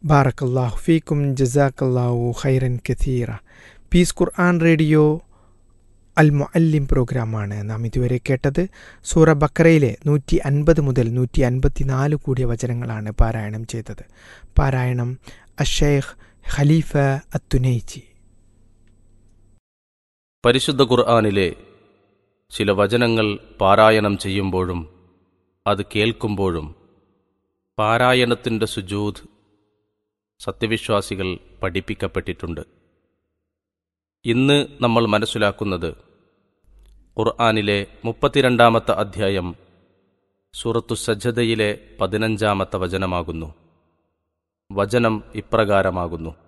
ബാറക്കല്ലാഹു ഫീക്കും ജസാക്കല്ലാഹു ഖൈറൻ കഥീറ പീസ് ഖുർആൻ റേഡിയോ അൽ മുഅല്ലിം പ്രോഗ്രാമാണ് നാം ഇതുവരെ കേട്ടത് സൂറ ബക്കറയിലെ നൂറ്റി അൻപത് മുതൽ നൂറ്റി അൻപത്തിനാല് കൂടിയ വചനങ്ങളാണ് പാരായണം ചെയ്തത് പാരായണം അഷേഖ് ഖലീഫ അത്തുനൈജി പരിശുദ്ധ ഖുർആാനിലെ ചില വചനങ്ങൾ പാരായണം ചെയ്യുമ്പോഴും അത് കേൾക്കുമ്പോഴും പാരായണത്തിൻ്റെ സുജൂദ് സത്യവിശ്വാസികൾ പഠിപ്പിക്കപ്പെട്ടിട്ടുണ്ട് ഇന്ന് നമ്മൾ മനസ്സിലാക്കുന്നത് ഖുർആാനിലെ മുപ്പത്തിരണ്ടാമത്തെ അധ്യായം സൂറത്തു സജ്ജതയിലെ പതിനഞ്ചാമത്തെ വചനമാകുന്നു വചനം ഇപ്രകാരമാകുന്നു